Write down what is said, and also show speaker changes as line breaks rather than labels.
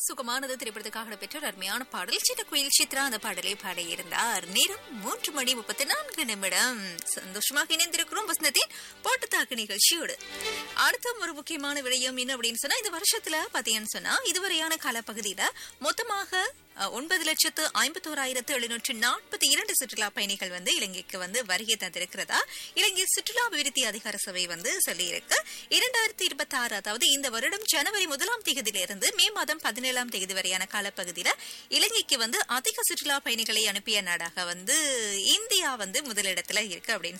சுகமானது திரைப்படத்துக்காக பெற்ற ஒரு அருமையான பாடல் சின்ன குயில் சித்ரா அந்த பாடலை பாடியிருந்தார் நேரம் மூன்று மணி முப்பத்தி நான்கு நிமிடம் சந்தோஷமாக இணைந்திருக்கிறோம் வசந்தத்தின் போட்டுத்தாக்கு நிகழ்ச்சியோடு அடுத்த ஒரு முக்கியமான விடயம் என்ன அப்படின்னு சொன்னா இந்த வருஷத்துல பாத்தீங்கன்னு சொன்னா இதுவரையான காலப்பகுதியில மொத்தமாக அஹ், ஒன்பது லட்சத்து ஐம்பத்தோராயிரத்து எழுநூற்று நாற்பத்தி இரண்டு சுற்றுலா பயணிகள் வந்து இலங்கைக்கு வந்து வருகை தந்திருக்கிறதா இலங்கை சுற்றுலா அபிவிருத்தி அதிகார சபை வந்து சொல்லியிருக்கு இரண்டாயிரத்தி இருபத்தி ஆறு அதாவது இந்த வருடம் ஜனவரி முதலாம் தேதியிலிருந்து மே மாதம் பதினேழாம் தேதி வரையான காலப்பகுதியில இலங்கைக்கு வந்து அதிக சுற்றுலா பயணிகளை அனுப்பிய நாடாக வந்து இந்தியா வந்து முதலிடத்துல இருக்கு அப்படின்னு